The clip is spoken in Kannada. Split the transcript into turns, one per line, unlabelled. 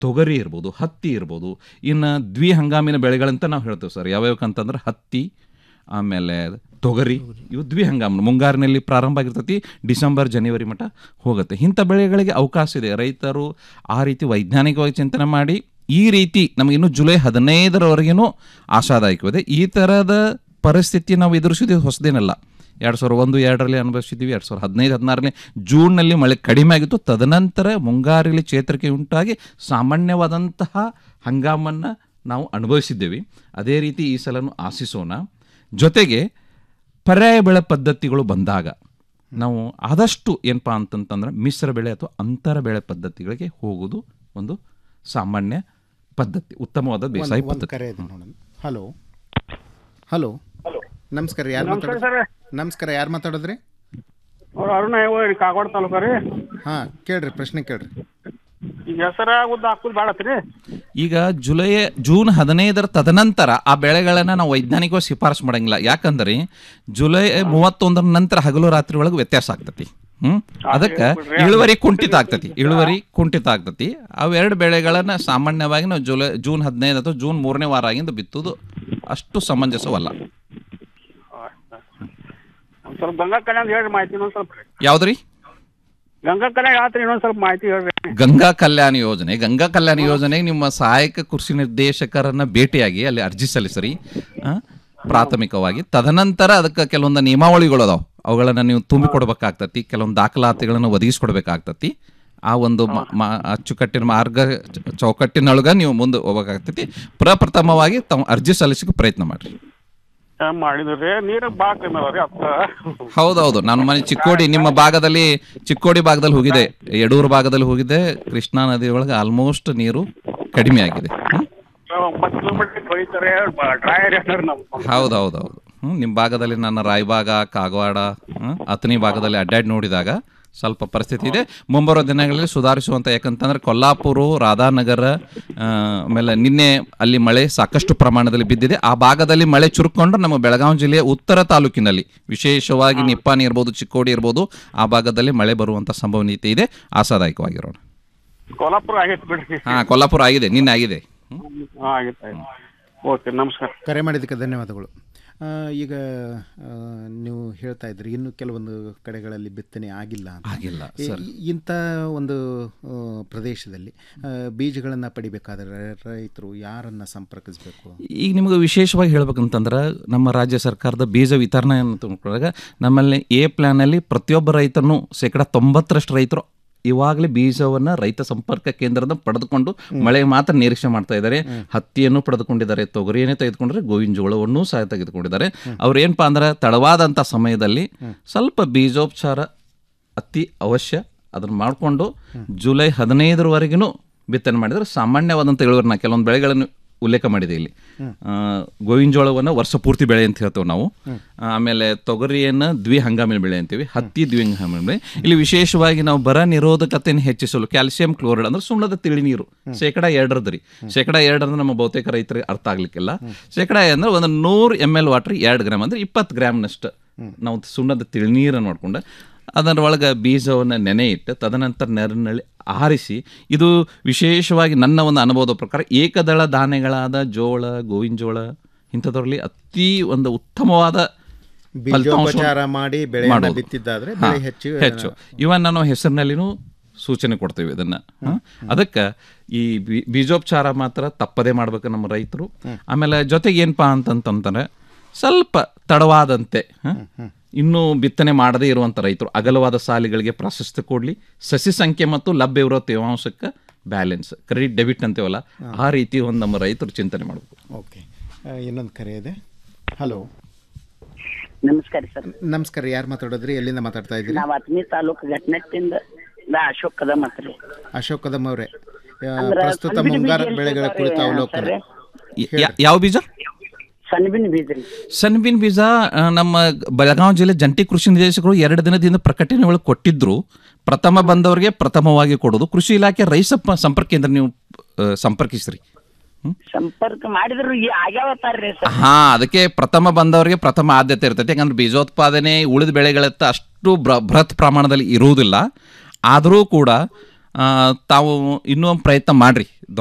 ತೊಗರಿ ಇರ್ಬೋದು ಹತ್ತಿ ಇರ್ಬೋದು ಇನ್ನು ದ್ವಿ ಹಂಗಾಮಿನ ಬೆಳೆಗಳಂತ ನಾವು ಹೇಳ್ತೇವೆ ಸರ್ ಯಾವ್ಯಾವಕ್ಕಂತಂದ್ರೆ ಹತ್ತಿ ಆಮೇಲೆ ತೊಗರಿ ಇವು ದ್ವಿ ಹಂಗಾಮ ಮುಂಗಾರಿನಲ್ಲಿ ಪ್ರಾರಂಭ ಆಗಿರ್ತೈತಿ ಡಿಸೆಂಬರ್ ಜನವರಿ ಮಟ್ಟ ಹೋಗುತ್ತೆ ಇಂಥ ಬೆಳೆಗಳಿಗೆ ಅವಕಾಶ ಇದೆ ರೈತರು ಆ ರೀತಿ ವೈಜ್ಞಾನಿಕವಾಗಿ ಚಿಂತನೆ ಮಾಡಿ ಈ ರೀತಿ ನಮಗಿನ್ನು ಜುಲೈ ಹದಿನೈದರವರೆಗೂ ಆಶಾದಾಯಕವಿದೆ ಈ ಥರದ ಪರಿಸ್ಥಿತಿ ನಾವು ಎದುರಿಸಿದ್ದು ಹೊಸದೇನಲ್ಲ ಎರಡು ಸಾವಿರ ಒಂದು ಎರಡರಲ್ಲಿ ಅನುಭವಿಸಿದ್ದೀವಿ ಎರಡು ಸಾವಿರದ ಹದಿನೈದು ಹದಿನಾರನೇ ಜೂನ್ನಲ್ಲಿ ಮಳೆ ಕಡಿಮೆ ಆಗಿತ್ತು ತದನಂತರ ಮುಂಗಾರಿಲಿ ಚೇತರಿಕೆ ಉಂಟಾಗಿ ಸಾಮಾನ್ಯವಾದಂತಹ ಹಂಗಾಮನ್ನು ನಾವು ಅನುಭವಿಸಿದ್ದೇವೆ ಅದೇ ರೀತಿ ಈ ಸಲನೂ ಆಶಿಸೋಣ ಜೊತೆಗೆ ಪರ್ಯಾಯ ಬೆಳೆ ಪದ್ಧತಿಗಳು ಬಂದಾಗ ನಾವು ಆದಷ್ಟು ಏನಪ್ಪ ಅಂತಂತಂದ್ರೆ ಮಿಶ್ರ ಬೆಳೆ ಅಥವಾ ಅಂತರ ಬೆಳೆ ಪದ್ಧತಿಗಳಿಗೆ ಹೋಗೋದು ಒಂದು ಸಾಮಾನ್ಯ ಪದ್ಧತಿ ಉತ್ತಮವಾದ ಬೇಸಾಯ
ಒಂದು
ಪದ್ಧತಿ
ಕರೆ ಇದೆ ನೋಡೋಣ ಹಲೋ ಹಲೋ ನಮಸ್ಕಾರ ಯಾರು
ನಮಸ್ಕಾರ
ಮಾತಾಡೋದು ನಮಸ್ಕಾರ ಯಾರು ಮಾತಾಡೋದ್ರಿ
ಅವ್ರು ಅರುಣ ಐವರಿ ಕಾಗವಾಡ ತಾಲೂಕ ರೀ
ಹಾಂ ಕೇಳ್ರಿ ಪ್ರಶ್ನೆ ಕೇಳ್ರಿ
ಈಗ ಹೆಸರ ಉದ್ದ ಹಾಕುದು ಭಾಳ ಆತ್ರಿ
ಈಗ ಜುಲೈ ಜೂನ್ ಹದಿನೈದರ ತದನಂತರ ಆ ಬೆಳೆಗಳನ್ನು ನಾವು ವೈಜ್ಞಾನಿಕವಾಗಿ ಶಿಫಾರಸು ಮಾಡಂಗಿಲ್ಲ ಯಾಕಂದ್ರೆ ಜುಲೈ ಮೂವತ್ತೊಂದರ ನಂತರ ಹಗಲು ರಾತ್ರಿ ಒಳಗೆ ವ್ಯತ್ಯಾಸ ಆಗ್ತತಿ ಹ್ಮ್ ಅದಕ್ಕೆ ಇಳುವರಿ ಕುಂಠಿತ ಆಗ್ತತಿ ಇಳುವರಿ ಕುಂಠಿತ ಆಗ್ತತಿ ಅವೆರಡು ಬೆಳೆಗಳನ್ನು ಸಾಮಾನ್ಯವಾಗಿ ನಾವು ಜುಲೈ ಜೂನ್ ಹದಿನೈದು ಅಥವಾ ಜೂನ್ ಮೂರನೇ ವಾರ ಆಗಿಂದ ಬಿತ್ತುದು ಅಷ್ಟು ಸಮಂಜಸವಲ್ಲ
ಒಂದ್ ಸ್ವಲ್ಪ ಗಂಗಾ ಕಲ್ಯಾಣ ಹೇಳ್ರಿ ಮಾಹಿತಿ ಇನ್ನೊಂದ್ ಸ್ವಲ್ಪ
ಯಾವ್ದ್ರಿ
ಗಂಗಾ ಕಲ್ಯಾಣ ಆತ್ರಿ ಇನ್ನೊಂದ್ ಸ್ವಲ್ಪ ಮಾಹಿತಿ ಹೇಳ್ರಿ
ಗಂಗಾ ಕಲ್ಯಾಣ ಯೋಜನೆ ಗಂಗಾ ಕಲ್ಯಾಣ ಯೋಜನೆಗೆ ನಿಮ್ಮ ಸಹಾಯಕ ಕೃಷಿ ನಿರ್ದೇಶಕರನ್ನ ಭೇಟಿಯಾಗಿ ಅಲ್ಲಿ ಅರ್ಜಿ ಸಲ್ಲಿಸ್ರಿ ಆ, ಪ್ರಾಥಮಿಕವಾಗಿ ತದನಂತರ ಅದಕ್ಕೆ ಕೆಲವೊಂದು ನಿಯಮಾವಳಿಗಳು ಅದಾವ ಅವುಗಳನ್ನು ನೀವು ತುಂಬಿಕೊಡ್ಬೇಕಾಗ್ತತಿ ಕೆಲವೊಂದು ದಾಖಲಾತಿಗಳನ್ನು ಒದಗಿಸ್ಕೊಡ್ಬೇಕಾಗ್ತತಿ ಆ ಒಂದು ಮ- ಮ- ಅಚ್ಚುಕಟ್ಟಿನ ಮಾರ್ಗ ಚ- ಚೌಕಟ್ಟಿನೊಳಗ ನೀವು ಮುಂದೆ ಹೋಗ್ಬೇಕಾಗ್ತತಿ ಪ್ರಪ್ರಥಮವಾಗಿ ತಾವು ಅರ್ಜಿ ಸಲ್ಲಿಸಕ್ಕೆ ಪ್ರಯತ್ನ ಮಾಡಿರಿ
ಏನ್ ಮಾಡಿದ್ರಿ ನೀರು ಭಾಳ ಕಡಿಮೆ ಅದಾವ್ರಿ ಅತ್ತ
ಹೌದೌದು ನಾನು ಮನೆ ಚಿಕ್ಕೋಡಿ ನಿಮ್ಮ ಭಾಗದಲ್ಲಿ ಚಿಕ್ಕೋಡಿ ಭಾಗದಲ್ಲಿ ಹೋಗಿದೆ ಯಡೂರು ಭಾಗದಲ್ಲಿ ಹೋಗಿದೆ ಕೃಷ್ಣಾ ನದಿ ಒಳಗೆ ಆಲ್ಮೋಸ್ಟ್ ನೀರು ಕಡಿಮೆ ಆಗಿದೆ ಹ್ಮ್?
ಒಂಬತ್ತು ಕಿಲೋಮೀಟರ್ ಕೊಯ್ತಾರೆ ಡ್ರೈ ಏರಿಯಾ ನಮ್ಮ
ಹೌದು ಹೌದು ಹೌದು ಹ್ಮ್, ನಿಮ್ಮ ಭಾಗದಲ್ಲಿ ನನ್ನ ರಾಯಬಾಗ ಕಾಗವಾಡ ಹ್ಮ್, ಅಥಣಿ ಭಾಗದಲ್ಲಿ ಅಡ್ಡಾಡಿ ನೋಡಿದಾಗ ಸ್ವಲ್ಪ ಪರಿಸ್ಥಿತಿ ಇದೆ ಮುಂಬರುವ ದಿನಗಳಲ್ಲಿ ಸುಧಾರಿಸುವಂತ ಯಾಕಂತಂದ್ರೆ ಕೊಲ್ಲಾಪುರ ರಾಧಾನಗರ ಆ, ಆಮೇಲೆ ನಿನ್ನೆ ಅಲ್ಲಿ ಮಳೆ ಸಾಕಷ್ಟು ಪ್ರಮಾಣದಲ್ಲಿ ಬಿದ್ದಿದೆ ಆ ಭಾಗದಲ್ಲಿ ಮಳೆ ಚುರುಕೊಂಡು ನಮ್ಮ ಬೆಳಗಾವಿ ಜಿಲ್ಲೆಯ ಉತ್ತರ ತಾಲೂಕಿನಲ್ಲಿ ವಿಶೇಷವಾಗಿ ನಿಪ್ಪಾನಿ ಇರ್ಬೋದು ಚಿಕ್ಕೋಡಿ ಇರ್ಬೋದು ಆ ಭಾಗದಲ್ಲಿ ಮಳೆ ಬರುವಂತ ಸಂಭವನೀಯತೆ ಇದೆ ಆಶಾದಾಯಕವಾಗಿರೋಣ
ಕೋಲ್ಹಾಪುರ ಆಗೈತೆ ಬಿಡ್ರಿ
ಹಾ ಕೊಲ್ಲಾಪುರ ಆಗಿದೆ ನಿನ್ನೆ ಆಗಿದೆ
ಹಾಂ ಆಗೈತೆ ಆಯ್ತು ಓಕೆ ನಮಸ್ಕಾರ
ಕರೆ ಮಾಡಿದ್ದಕ್ಕೆ ಧನ್ಯವಾದಗಳು ಆ, ಈಗ ಆ, ನೀವು ಹೇಳ್ತಾ ಇದ್ರಿ ಇನ್ನು ಕೆಲವೊಂದು ಕಡೆಗಳಲ್ಲಿ ಬಿತ್ತನೆ ಆಗಿಲ್ಲ ಅಂತ
ಆಗಿಲ್ಲ,
ಈ-
ಸರ್.
ಇಂಥ ಒಂದು ಆ, ಪ್ರದೇಶದಲ್ಲಿ ಬೀಜಗಳನ್ನು ಪಡಿಬೇಕಾದ್ರೆ ರೈತರು ಯಾರನ್ನು ಸಂಪರ್ಕಿಸಬೇಕು
ಈಗ ನಿಮಗೆ ವಿಶೇಷವಾಗಿ ಹೇಳ್ಬೇಕಂತಂದ್ರೆ ನಮ್ಮ ರಾಜ್ಯ ಸರ್ಕಾರದ ಬೀಜ ವಿತರಣೆ ಅಂತ ತಿಳ್ಕೊಂಡಾಗ ನಮ್ಮಲ್ಲಿ ಎ ಪ್ಲ್ಯಾನಲ್ಲಿ ಪ್ರತಿಯೊಬ್ಬ ರೈತನು ಶೇಕಡ ತೊಂಬತ್ತರಷ್ಟು ರೈತರು ಇವಾಗಲೇ ಬೀಜವನ್ನು ರೈತ ಸಂಪರ್ಕ ಕೇಂದ್ರದ ಪಡೆದುಕೊಂಡು ಮಳೆ ಮಾತ್ರ ನಿರೀಕ್ಷೆ ಮಾಡ್ತಾ ಇದ್ದಾರೆ ಹತ್ತಿಯನ್ನು ಪಡೆದುಕೊಂಡಿದ್ದಾರೆ ತೊಗರಿಯನ್ನೇ ತೆಗೆದುಕೊಂಡ್ರೆ ಗೋವಿನ ಜೋಳವನ್ನು ಸಹ ತೆಗೆದುಕೊಂಡಿದ್ದಾರೆ ಅವ್ರು ಏನಪ್ಪಾ ಅಂದ್ರೆ ತಡವಾದಂಥ ಸಮಯದಲ್ಲಿ ಸ್ವಲ್ಪ ಬೀಜೋಪಚಾರ ಅತಿ ಅವಶ್ಯ ಅದನ್ನು ಮಾಡಿಕೊಂಡು ಜುಲೈ ಹದಿನೈದರವರೆಗೂ ಬಿತ್ತನೆ ಮಾಡಿದರೆ ಸಾಮಾನ್ಯವಾದಂಥ ಇಳುವರಿ ನಾ ಕೆಲವೊಂದು ಬೆಳೆಗಳನ್ನು ಉಲ್ಲೇಖ ಮಾಡಿದೆ ಇಲ್ಲಿ ಆ, ಗೋವಿನ ಜೋಳವನ್ನು ವರ್ಷ ಪೂರ್ತಿ ಬೆಳೆ ಅಂತ ಹೇಳ್ತೇವೆ ನಾವು ಆಮೇಲೆ ತೊಗರಿಯನ್ನು ದ್ವಿ ಹಂಗಾಮಿನ ಬೆಳೆ ಅಂತೀವಿ ಹತ್ತಿ ದ್ವಿ ಹಂಗಾಮಿನ ಬೆಳೆ ಇಲ್ಲಿ ವಿಶೇಷವಾಗಿ ನಾವು ಬರ ನಿರೋಧಕತೆಯನ್ನು ಹೆಚ್ಚಿಸಲು ಕ್ಯಾಲ್ಸಿಯಂ ಕ್ಲೋರೈಡ್ ಅಂದ್ರೆ ಸುಣ್ಣದ ತಿಳಿ ನೀರು ಶೇಕಡ ಎರಡರದ್ದು ರೀ ಶೇಕಡ ಎರಡರದ ನಮ್ಮ ಬಹುತೇಕ ರೈತರಿಗೆ ಅರ್ಥ ಆಗ್ಲಿಕ್ಕಿಲ್ಲ ಶೇಕಡ ಅಂದ್ರೆ ಒಂದು ನೂರು ಎಮ್ ಎಲ್ ವಾಟರ್ ಎರಡು ಗ್ರಾಮ್ ಅಂದ್ರೆ ಇಪ್ಪತ್ತು ಗ್ರಾಮ್ನಷ್ಟು ನಾವು ಸುಣ್ಣದ ತಿಳಿನೀರನ್ನು ನೋಡ್ಕೊಂಡು ಅದರ ಒಳಗೆ ಬೀಜವನ್ನು ನೆನೆ ಇಟ್ಟು ತದನಂತರ ನೆರಳಿನಲ್ಲಿ ಆರಿಸಿ ಇದು ವಿಶೇಷವಾಗಿ ನನ್ನ ಒಂದು ಅನುಭವದ ಪ್ರಕಾರ ಏಕದಳ ಧಾನ್ಯಗಳಾದ ಜೋಳ ಗೋವಿನ ಜೋಳ ಇಂಥದ್ರಲ್ಲಿ ಅತಿ ಒಂದು ಉತ್ತಮವಾದ
ಬೀಜೋಪಚಾರ ಮಾಡಿ ಬೆಳೆಯನ್ನು
ಮಾಡೋದು.
ಬಿತ್ತಿದ್ದಾದ್ರೆ
ಹಾ,
ಬೆಳೆ ಹೆಚ್ಚು
ಹೆಚ್ಚು ಇವನ್ ನಾನು ಹೆಸರಿನಲ್ಲಿನೂ ಸೂಚನೆ ಕೊಡ್ತೇವೆ ಇದನ್ನ ಅದಕ್ಕೆ ಈ ಬಿ- ಬೀಜೋಪಚಾರ ಮಾತ್ರ ತಪ್ಪದೇ ಮಾಡ್ಬೇಕು ನಮ್ಮ ರೈತರು ಆಮೇಲೆ ಜೊತೆಗೆ ಏನಪ್ಪಾ ಅಂತಂತಂದ್ರೆ ಸ್ವಲ್ಪ ತಡವಾದಂತೆ ಹ? ಇನ್ನೂ ಬಿತ್ತನೆ ಮಾಡದೇ ಇರುವಂಥ ರೈತರು ಅಗಲವಾದ ಸಾಲಿಗಳಿಗೆ ಪ್ರಾಶಸ್ತ್ಯ ಕೊಡಲಿ ಸಸಿ ಸಂಖ್ಯೆ ಮತ್ತು ಲಭ್ಯ ಇರೋ ತೇವಾಂಶಕ್ಕೆ ಬ್ಯಾಲೆನ್ಸ್ ಕ್ರೆಡಿಟ್ ಡೆಬಿಟ್ ಅಂತೀವಲ್ಲ ಆ ರೀತಿ ಒಂದು ನಮ್ಮ ರೈತರು ಚಿಂತನೆ ಮಾಡಬೇಕು
ಓಕೆ ಇನ್ನೊಂದು ಕರೆ ಇದೆ ಹಲೋ
ನಮಸ್ಕಾರ ಸರ್
ನಮಸ್ಕಾರ ಯಾರು ಮಾತಾಡೋದ್ರಿ ಎಲ್ಲಿಂದ ಮಾತಾಡ್ತಾ ಇದ್ದೀರಿ
ನಾವ್ ಅತ್ನಿ ತಾಲೂಕು ಘಟನೆಟ್ಟಿಂದ ನಾ ಅಶೋಕ್ ಕದಮ್ ಹತ್ರ ರೀ
ಅಶೋಕ್ ಕದಮ್ ಅವರೇ ಆ,
ಅಂದ್ರ
ಪ್ರಸ್ತುತ
ಸಣ್ಣ
ಮುಂಗಾರು
ಬೀಜ
ಬೆಳೆಗಳ
ಎಷ್ಟ್
ಕುರಿತ
ಇದಾವ್ರಿ,
ಅವಲೋಕನ
ಸರ್?
ಯಾ- ಯಾವ ಬೀಜ
ಸಣ್ಣಬಿನ್ ಬೀಜ ರೀ
ಸನ್ಬಿನ್ ಬೀಜ ಆ, ನಮ್ಮ ಬೆಳಗಾವಿ ಜಿಲ್ಲೆ ಜಂಟಿ ಕೃಷಿ ನಿರ್ದೇಶಕರು ಎರಡು ದಿನದಿಂದ ಪ್ರಕಟಣೆ ಒಳಗೆ ಕೊಟ್ಟಿದ್ರು ಪ್ರಥಮ ಬಂದವರಿಗೆ ಪ್ರಥಮವಾಗಿ ಕೊಡೋದು ಕೃಷಿ ಇಲಾಖೆ ರೈತ ಪ- ಸಂಪರ್ಕ ಕೇಂದ್ರ ನೀವು ಆ, ಸಂಪರ್ಕಿಸ್ರಿ
ಸಂಪರ್ಕ ಮಾಡಿದ್ರು ಈ ಆಗ್ಯಾವತ್ತಾರ್ರಿ ಸರ್
ಹಾ ಅದಕ್ಕೆ ಪ್ರಥಮ ಬಂದವರಿಗೆ ಪ್ರಥಮ ಆದ್ಯತೆ ಇರ್ತೈತೆ ಯಾಕಂದ್ರೆ ಬೀಜೋತ್ಪಾದನೆ ಉಳಿದ ಬೆಳೆಗಳತ್ತ ಅಷ್ಟು ಬ್ರ- ಬೃಹತ್ ಪ್ರಮಾಣದಲ್ಲಿ ಇರುವುದಿಲ್ಲ ಆದರೂ ಕೂಡ ಆ, ತಾವು ಇನ್ನೂ ಒಂದು ಪ್ರಯತ್ನ ಮಾಡ್ರಿ